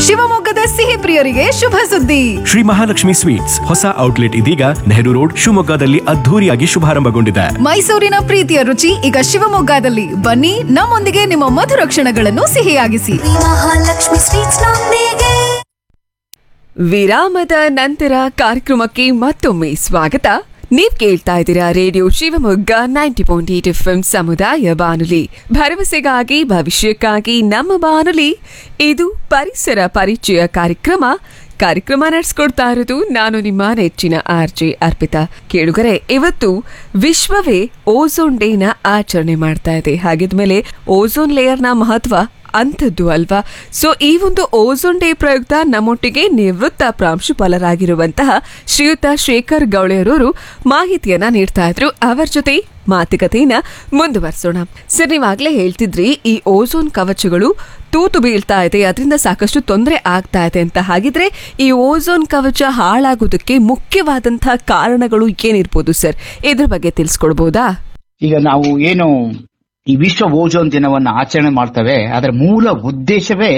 ಶಿವಮೊಗ್ಗದ ಸಿಹಿ ಪ್ರಿಯರಿಗೆ ಶುಭ ಸುದ್ದಿ ಶ್ರೀ ಮಹಾಲಕ್ಷ್ಮಿ ಸ್ವೀಟ್ಸ್ ಹೊಸ ಔಟ್ಲೆಟ್ ಇದೀಗ ನೆಹರು ರೋಡ್ ಶಿವಮೊಗ್ಗದಲ್ಲಿ ಅದ್ಧೂರಿಯಾಗಿ ಶುಭಾರಂಭಗೊಂಡಿದೆ ಮೈಸೂರಿನ ಪ್ರೀತಿಯ ರುಚಿ ಈಗ ಶಿವಮೊಗ್ಗದಲ್ಲಿ ಬನ್ನಿ ನಮ್ಮೊಂದಿಗೆ ನಿಮ್ಮ ಮಧುರ ಕ್ಷಣಗಳನ್ನು ಸಿಹಿಯಾಗಿಸಿ ಮಹಾಲಕ್ಷ್ಮಿ ಸ್ವೀಟ್ಸ್ ನೊಂದಿಗೆ ವಿರಾಮದ ನಂತರ ಕಾರ್ಯಕ್ರಮಕ್ಕೆ ಮತ್ತೊಮ್ಮೆ ಸ್ವಾಗತ ನೀವ್ ಕೇಳ್ತಾ ಇದ್ದೀರಾ radio Shivamogga ninety point eight F ಸಮುದಾಯ ಬಾನುಲಿ ಭರವಸೆಗಾಗಿ ಭವಿಷ್ಯಕ್ಕಾಗಿ ನಮ್ಮ ಬಾನುಲಿ ಇದು ಪರಿಸರ ಪರಿಚಯ ಕಾರ್ಯಕ್ರಮ ಕಾರ್ಯಕ್ರಮ ನಡೆಸ್ಕೊಡ್ತಾ ಇರೋದು ನಾನು ನಿಮ್ಮ ನೆಚ್ಚಿನ ಆರ್ ಜೆ ಅರ್ಪಿತಾ ಕೇಳುಗರೆ ಇವತ್ತು ವಿಶ್ವವೇ ಓಝೋನ್ ಡೇನ ಆಚರಣೆ ಮಾಡ್ತಾ ಇದೆ ಹಾಗಿದ್ಮೇಲೆ ಓಝೋನ್ ಲೇಯರ್ನ ಮಹತ್ವ ಅಂಥದ್ದು ಅಲ್ವಾ ಸೊ ಈ ಒಂದು ಓಝೋನ್ ಡೇ ಪ್ರಯುಕ್ತ ನಮ್ಮೊಟ್ಟಿಗೆ ನಿವೃತ್ತ ಪ್ರಾಂಶುಪಾಲರಾಗಿರುವಂತಹ ಶ್ರೀಯುತ ಶೇಖರ್ ಗೌಳೆಯರವರು ಮಾಹಿತಿಯನ್ನ ನೀಡ್ತಾ ಇದ್ರು ಅವರ ಜೊತೆ ಮಾತುಕತೆಯನ್ನ ಮುಂದುವರಿಸೋಣ ಸರ್ ನೀವಾಗ್ಲೇ ಹೇಳ್ತಿದ್ರಿ ಈ ಓಝೋನ್ ಕವಚಗಳು ತೂತು ಬೀಳ್ತಾ ಇದೆ ಅದರಿಂದ ಸಾಕಷ್ಟು ತೊಂದರೆ ಆಗ್ತಾ ಇದೆ ಅಂತ ಹಾಗಿದ್ರೆ ಈ ಓಝೋನ್ ಕವಚ ಹಾಳಾಗೋದಕ್ಕೆ ಮುಖ್ಯವಾದಂತಹ ಕಾರಣಗಳು ಏನಿರ್ಬೋದು ಸರ್ ಇದ್ರ ಬಗ್ಗೆ ತಿಳಿಸ್ಕೊಡ್ಬೋದಾ ಈಗ ನಾವು ಏನು ಈ ವಿಶ್ವ ಓಜೋನ್ ದಿನವನ್ನ ಆಚರಣೆ ಮಾಡ್ತೇವೆ ಅದರ ಮೂಲ ಉದ್ದೇಶವೇ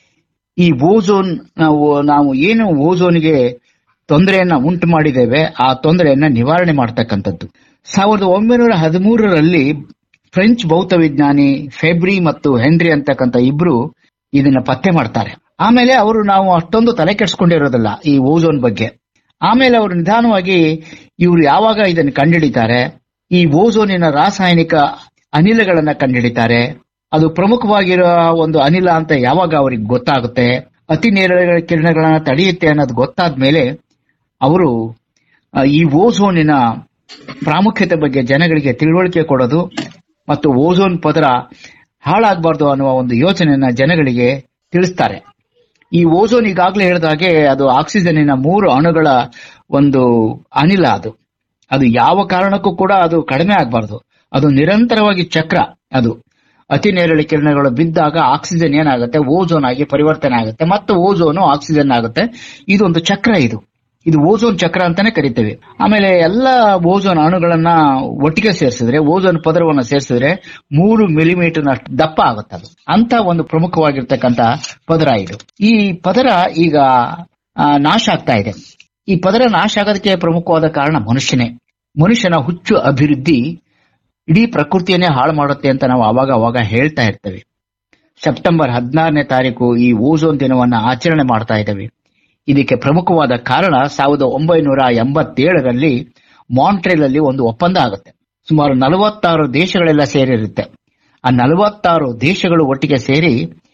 ಈ ಓಜೋನ್ ನಾವು ನಾವು ಏನು ಓಜೋನ್ಗೆ ತೊಂದರೆಯನ್ನ ಉಂಟು ಮಾಡಿದ್ದೇವೆ ಆ ತೊಂದರೆಯನ್ನ ನಿವಾರಣೆ ಮಾಡ್ತಕ್ಕಂಥದ್ದು ಸಾವಿರದ ಒಂಬೈನೂರ ಹದಿಮೂರರಲ್ಲಿ ಫ್ರೆಂಚ್ ಭೌತ ವಿಜ್ಞಾನಿ ಫೆಬ್ರಿ ಮತ್ತು ಹೆನ್ರಿ ಅಂತಕ್ಕಂಥ ಇಬ್ರು ಇದನ್ನ ಪತ್ತೆ ಮಾಡ್ತಾರೆ ಆಮೇಲೆ ಅವರು ನಾವು ಅಷ್ಟೊಂದು ತಲೆ ಕೆಡಿಸ್ಕೊಂಡಿರೋದಿಲ್ಲ ಈ ಓಜೋನ್ ಬಗ್ಗೆ ಆಮೇಲೆ ಅವರು ನಿಧಾನವಾಗಿ ಇವರು ಯಾವಾಗ ಇದನ್ನು ಕಂಡುಹಿಡಿತಾರೆ ಈ ಓಝೋನಿನ ರಾಸಾಯನಿಕ ಅನಿಲಗಳನ್ನ ಕಂಡುಹಿಡಿತಾರೆ ಅದು ಪ್ರಮುಖವಾಗಿರೋ ಒಂದು ಅನಿಲ ಅಂತ ಯಾವಾಗ ಅವ್ರಿಗೆ ಗೊತ್ತಾಗುತ್ತೆ ಅತಿ ನೇರ ಕಿರಣಗಳನ್ನ ತಡೆಯುತ್ತೆ ಅನ್ನೋದು ಗೊತ್ತಾದ್ಮೇಲೆ ಅವರು ಆ, ಈ ಓಝೋನಿನ ಪ್ರಾಮುಖ್ಯತೆ ಬಗ್ಗೆ ಜನಗಳಿಗೆ ತಿಳುವಳಿಕೆ ಕೊಡೋದು ಮತ್ತು ಓಝೋನ್ ಪದರ ಹಾಳಾಗಬಾರ್ದು ಅನ್ನುವ ಒಂದು ಯೋಚನೆಯನ್ನ ಜನಗಳಿಗೆ ತಿಳಿಸ್ತಾರೆ ಈ ಓಝೋನ್ ಈಗಾಗಲೇ ಹೇಳಿದ ಹಾಗೆ ಅದು ಆಕ್ಸಿಜನ್ನಿನ ಮೂರು ಅಣುಗಳ ಒಂದು ಅನಿಲ ಅದು ಅದು ಯಾವ ಕಾರಣಕ್ಕೂ ಕೂಡ ಅದು ಕಡಿಮೆ ಆಗಬಾರ್ದು ಅದು ನಿರಂತರವಾಗಿ ಚಕ್ರ ಅದು ಅತಿ ನೇರಳೆ ಕಿರಣಗಳು ಬಿದ್ದಾಗ ಆಕ್ಸಿಜನ್ ಏನಾಗುತ್ತೆ ಓಝೋನ್ ಆಗಿ ಪರಿವರ್ತನೆ ಆಗುತ್ತೆ ಮತ್ತು ಓಝೋನು ಆಕ್ಸಿಜನ್ ಆಗುತ್ತೆ ಇದೊಂದು ಚಕ್ರ ಇದು ಇದು ಓಝೋನ್ ಚಕ್ರ ಅಂತಾನೆ ಕರಿತೇವೆ ಆಮೇಲೆ ಎಲ್ಲ ಓಝೋನ್ ಅಣುಗಳನ್ನ ಒಟ್ಟಿಗೆ ಸೇರಿಸಿದ್ರೆ ಓಝೋನ್ ಪದರವನ್ನ ಸೇರಿಸಿದ್ರೆ ಮೂರು ಮಿಲಿಮೀಟರ್ ದಪ್ಪ ಆಗುತ್ತೆ ಅದು ಅಂತ ಒಂದು ಪ್ರಮುಖವಾಗಿರ್ತಕ್ಕಂತ ಪದರ ಇದು ಈ ಪದರ ಈಗ ಆ, ನಾಶ ಆಗ್ತಾ ಇದೆ ಈ ಪದರ ನಾಶ ಆಗೋದಕ್ಕೆ ಪ್ರಮುಖವಾದ ಕಾರಣ ಮನುಷ್ಯನೇ ಮನುಷ್ಯನ ಹುಚ್ಚು ಅಭಿವೃದ್ಧಿ ಇಡೀ ಪ್ರಕೃತಿಯನ್ನೇ ಹಾಳು ಮಾಡುತ್ತೆ ಅಂತ ನಾವು ಅವಾಗ ಅವಾಗ ಹೇಳ್ತಾ ಇರ್ತೇವೆ ಸೆಪ್ಟೆಂಬರ್ ಹದಿನಾರನೇ ತಾರೀಕು ಈ ಓಝೋನ್ ದಿನವನ್ನ ಆಚರಣೆ ಮಾಡ್ತಾ ಇದ್ದೇವೆ ಇದಕ್ಕೆ ಪ್ರಮುಖವಾದ ಕಾರಣ ಸಾವಿರದ ಒಂಬೈನೂರ ಎಂಬತ್ತೇಳರಲ್ಲಿ ಮಾಂಟ್ರೇಲ್ ಅಲ್ಲಿ ಒಂದು ಒಪ್ಪಂದ ಆಗುತ್ತೆ ಸುಮಾರು ನಲವತ್ತಾರು ದೇಶಗಳೆಲ್ಲ ಸೇರಿರುತ್ತೆ ಆ ನಲವತ್ತಾರು ದೇಶಗಳು ಒಟ್ಟಿಗೆ ಸೇರಿ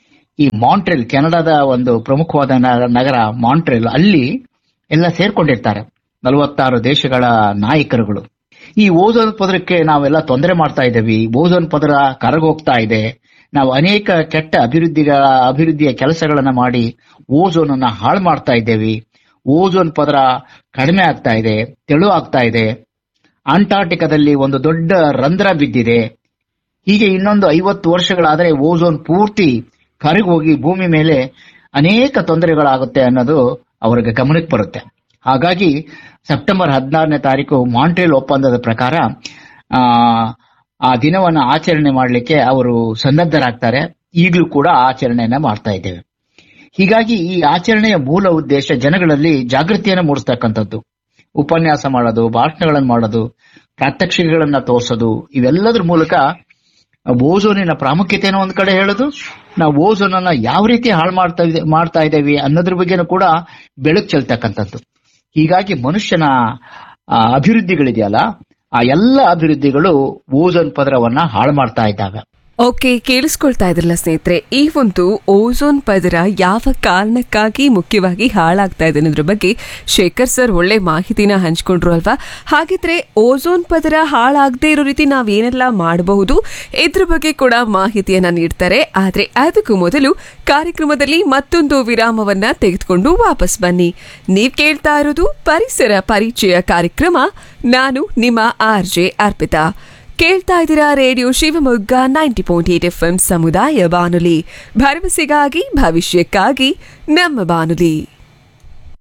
ಈ ಮಾಂಟ್ರೇಲ್ ಕೆನಡಾದ ಒಂದು ಪ್ರಮುಖವಾದ ನ- ನಗರ ಮಾಂಟ್ರೇಲ್ ಅಲ್ಲಿ ಎಲ್ಲ ಸೇರ್ಕೊಂಡಿರ್ತಾರೆ ನಲವತ್ತಾರು ದೇಶಗಳ ನಾಯಕರುಗಳು ಈ ಓಝೋನ್ ಪದರಕ್ಕೆ ನಾವೆಲ್ಲ ತೊಂದರೆ ಮಾಡ್ತಾ ಇದ್ದೇವೆ ಓಝೋನ್ ಪದರ ಕರಗೋಗ್ತಾ ಇದೆ ನಾವು ಅನೇಕ ಕೆಟ್ಟ ಅಭಿವೃದ್ಧಿಗಳ ಅಭಿವೃದ್ಧಿಯ ಕೆಲಸಗಳನ್ನ ಮಾಡಿ ಓಝೋನ್ ಅನ್ನ ಹಾಳು ಮಾಡ್ತಾ ಇದ್ದೇವೆ ಓಝೋನ್ ಪದರ ಕಡಿಮೆ ಆಗ್ತಾ ಇದೆ ತೆಳು ಆಗ್ತಾ ಇದೆ ಅಂಟಾರ್ಟಿಕಾದಲ್ಲಿ ಒಂದು ದೊಡ್ಡ ರಂಧ್ರ ಬಿದ್ದಿದೆ ಹೀಗೆ ಇನ್ನೊಂದು ಐವತ್ತು ವರ್ಷಗಳಾದರೆ ಓಝೋನ್ ಪೂರ್ತಿ ಕರಗೋಗಿ ಭೂಮಿ ಮೇಲೆ ಅನೇಕ ತೊಂದರೆಗಳಾಗುತ್ತೆ ಅನ್ನೋದು ಅವರಿಗೆ ಗಮನಕ್ಕೆ ಬರುತ್ತೆ ಹಾಗಾಗಿ ಸೆಪ್ಟೆಂಬರ್ ಹದಿನಾರನೇ ತಾರೀಕು ಮಾಂಟ್ರಿಯಲ್ ಒಪ್ಪಂದದ ಪ್ರಕಾರ ಆ, ಆ ದಿನವನ್ನ ಆಚರಣೆ ಮಾಡಲಿಕ್ಕೆ ಅವರು ಸನ್ನದ್ಧರಾಗ್ತಾರೆ ಈಗಲೂ ಕೂಡ ಆಚರಣೆಯನ್ನ ಮಾಡ್ತಾ ಇದ್ದೇವೆ ಹೀಗಾಗಿ ಈ ಆಚರಣೆಯ ಮೂಲ ಉದ್ದೇಶ ಜನಗಳಲ್ಲಿ ಜಾಗೃತಿಯನ್ನು ಮೂಡಿಸ್ತಕ್ಕಂಥದ್ದು ಉಪನ್ಯಾಸ ಮಾಡೋದು ಭಾಷಣಗಳನ್ನು ಮಾಡೋದು ಪ್ರಾತ್ಯಕ್ಷಿಕೆಗಳನ್ನ ತೋರಿಸೋದು ಇವೆಲ್ಲದರ ಮೂಲಕ ಓಝೋನಿನ ಪ್ರಾಮುಖ್ಯತೆಯನ್ನು ಒಂದ್ ಕಡೆ ಹೇಳೋದು ನಾವು ಓಝೋನ್ ಅನ್ನ ಯಾವ ರೀತಿ ಹಾಳು ಮಾಡ್ತಾ ಇದೆ ಮಾಡ್ತಾ ಇದ್ದೇವೆ ಅನ್ನೋದ್ರ ಬಗ್ಗೆನೂ ಕೂಡ ಬೆಳಕು ಚೆಲ್ತಕ್ಕಂಥದ್ದು ಹೀಗಾಗಿ ಮನುಷ್ಯನ ಆ, ಅಭಿವೃದ್ಧಿಗಳಿದೆಯಲ್ಲ ಆ ಎಲ್ಲ ಅಭಿವೃದ್ಧಿಗಳು ಓಝೋನ್ ಪದರವನ್ನ ಹಾಳು ಮಾಡ್ತಾ ಇದ್ದಾವೆ ಓಕೆ ಕೇಳಿಸ್ಕೊಳ್ತಾ ಇದ್ರಲ್ಲ ಸ್ನೇಹಿತರೆ ಈ ಒಂದು ಓಝೋನ್ ಪದರ ಯಾವ ಕಾರಣಕ್ಕಾಗಿ ಮುಖ್ಯವಾಗಿ ಹಾಳಾಗ್ತಾ ಇದೆ ಅನ್ನೋದ್ರ ಬಗ್ಗೆ ಶೇಖರ್ ಸರ್ ಒಳ್ಳೆ ಮಾಹಿತಿನ ಹಂಚ್ಕೊಂಡ್ರು ಅಲ್ವಾ ಹಾಗಿದ್ರೆ ಓಝೋನ್ ಪದರ ಹಾಳಾಗದೇ ಇರೋ ರೀತಿ ನಾವೇನೆಲ್ಲ ಮಾಡಬಹುದು ಇದ್ರ ಬಗ್ಗೆ ಕೂಡ ಮಾಹಿತಿಯನ್ನ ನೀಡ್ತಾರೆ ಆದ್ರೆ ಅದಕ್ಕೂ ಮೊದಲು ಕಾರ್ಯಕ್ರಮದಲ್ಲಿ ಮತ್ತೊಂದು ವಿರಾಮವನ್ನ ತೆಗೆದುಕೊಂಡು ವಾಪಸ್ ಬನ್ನಿ ನೀವ್ ಕೇಳ್ತಾ ಇರೋದು ಪರಿಸರ ಪರಿಚಯ ಕಾರ್ಯಕ್ರಮ ನಾನು ನಿಮ್ಮ ಆರ್ ಜೆ ಅರ್ಪಿತಾ ಕೇಳ್ತಾ ಇದ್ದೀರಾ radio Shivamogga ninety point eight F M ಸಮುದಾಯ ಬಾನುಲಿ ಭರವಸೆಗಾಗಿ ಭವಿಷ್ಯಕ್ಕಾಗಿ ನಮ್ಮ ಬಾನುಲಿ